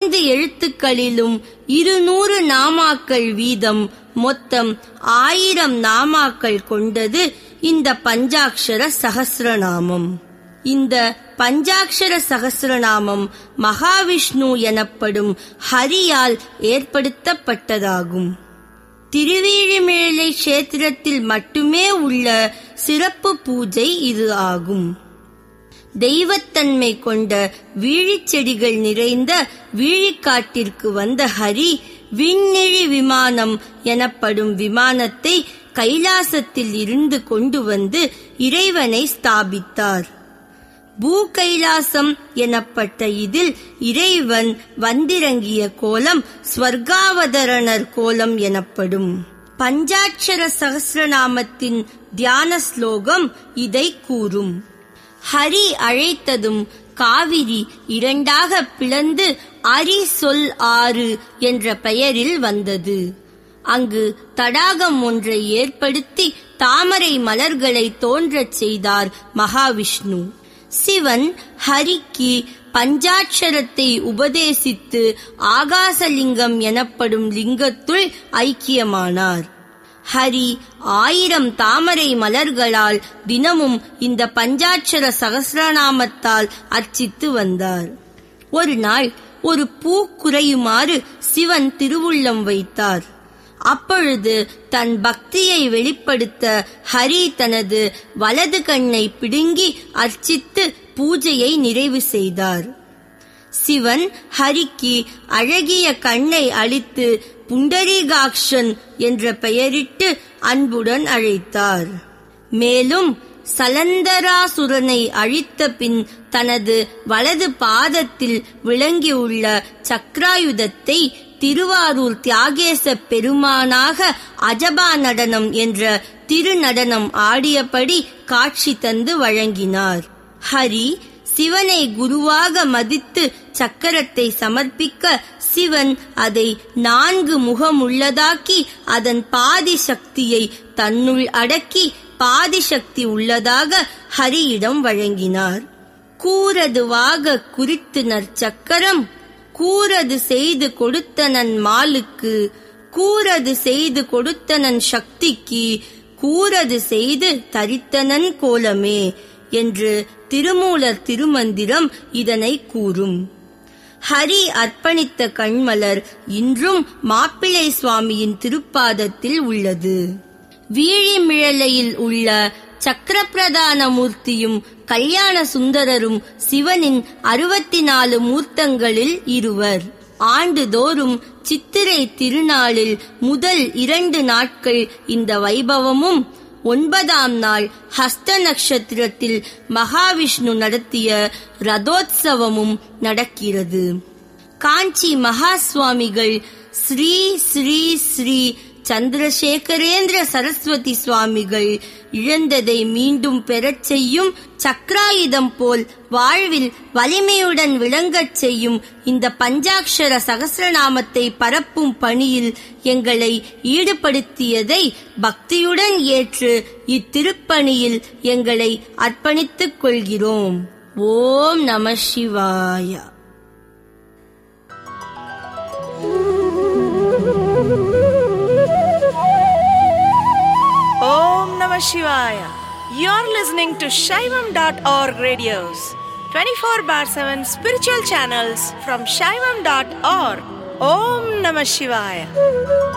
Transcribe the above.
பதினைந்து எழுத்துக்களிலும் இருநூறு நாமாக்கள் வீதம் மொத்தம் ஆயிரம் நாமாக்கள் கொண்டது இந்த பஞ்சாக்ஷர சகசிரநாமம் இந்த பஞ்சாக்ஷர சகசிரநாமம் மகாவிஷ்ணு எனப்படும் ஹரியால் ஏற்படுத்தப்பட்டதாகும் திருவீழிமிழலை கஷேத்திரத்தில் மட்டுமே உள்ள சிறப்பு பூஜை இது ஆகும் தெய்வத்தன்மை கொண்ட வீழிச்செடிகள் நிறைந்த வீழிக்காட்டிற்கு வந்த ஹரி விண்ணிழி விமானம் எனப்படும் விமானத்தை கைலாசத்தில் இருந்து கொண்டு வந்து இறைவனை ஸ்தாபித்தார் பூ கைலாசம் எனப்பட்ட இதில் இறைவன் வந்திறங்கிய கோலம் ஸ்வர்காவதரணர் கோலம் எனப்படும் பஞ்சாட்சர சகசிரநாமத்தின் தியான ஸ்லோகம் இதை கூறும் ஹரி அழைத்ததும் காவிரி இரண்டாக பிளந்து அரி சொல் ஆறு என்ற பெயரில் வந்தது அங்கு தடாகம் ஒன்றை ஏற்படுத்தி தாமரை மலர்களை தோன்றச் செய்தார் மகாவிஷ்ணு சிவன் ஹரிக்கு பஞ்சாட்சரத்தை உபதேசித்து ஆகாசலிங்கம் எனப்படும் லிங்கத்துள் ஐக்கியமானார் ஹரி ஆயிரம் தாமரை மலர்களால் தினமும் இந்த பஞ்சாட்சர சகசிரநாமத்தால் அர்ச்சித்து வந்தார் ஒரு நாள் ஒரு பூ குறையுமாறு சிவன் திருவுள்ளம் வைத்தார் அப்பொழுது தன் பக்தியை வெளிப்படுத்த ஹரி தனது வலது கண்ணை பிடுங்கி அர்ச்சித்து பூஜையை நிறைவு செய்தார் சிவன் ஹரிக்கு அழகிய கண்ணை அளித்து புண்டரீகாக்ஷன் என்ற பெயரிட்டு அன்புடன் அழைத்தார் மேலும் சலந்தராசுரனை அழித்த பின் தனது வலது பாதத்தில் விளங்கியுள்ள சக்ராயுதத்தை திருவாரூர் தியாகேச பெருமானாக அஜபா நடனம் என்ற திருநடனம் ஆடியபடி காட்சி தந்து வழங்கினார் ஹரி சிவனை குருவாக மதித்து சக்கரத்தை சமர்ப்பிக்க சிவன் அதை நான்கு முகமுள்ளதாக்கி அதன் பாதி சக்தியை தன்னுள் அடக்கி பாதி சக்தி உள்ளதாக ஹரியிடம் வழங்கினார் கூறதுவாக குறித்து நற்சக்கரம் கூறது செய்து கொடுத்தனன் மாலுக்கு கூறது செய்து கொடுத்தனன் சக்திக்கு கூறது செய்து தரித்தனன் கோலமே என்று திருமூலர் திருமந்திரம் இதனை கூறும் ஹரி அர்ப்பணித்த கண்மலர் இன்றும் மாப்பிள்ளை சுவாமியின் திருப்பாதத்தில் உள்ளது வீழிமிழலையில் உள்ள சக்கரப்பிரதான மூர்த்தியும் கல்யாண சுந்தரரும் சிவனின் அறுபத்தி நாலு மூர்த்தங்களில் இருவர் ஆண்டுதோறும் சித்திரை திருநாளில் முதல் இரண்டு நாட்கள் இந்த வைபவமும் ஒன்பதாம் நாள் ஹஸ்த நட்சத்திரத்தில் மகாவிஷ்ணு நடத்திய ரதோத்சவமும் நடக்கிறது காஞ்சி மகா சுவாமிகள் ஸ்ரீ ஸ்ரீ ஸ்ரீ சந்திரசேகரேந்திர சரஸ்வதி சுவாமிகள் இழந்ததை மீண்டும் பெறச் செய்யும் சக்ராயுதம் போல் வாழ்வில் வலிமையுடன் விளங்கச் செய்யும் இந்த பஞ்சாக்ஷர சகசிரநாமத்தை பரப்பும் பணியில் எங்களை ஈடுபடுத்தியதை பக்தியுடன் ஏற்று இத்திருப்பணியில் எங்களை அர்ப்பணித்துக் கொள்கிறோம் ஓம் நம சிவாய Om Namah Shivaya. You're listening to Shaivam.org radios, 24 bar 7 spiritual channels from Shaivam.org. Om Namah Shivaya.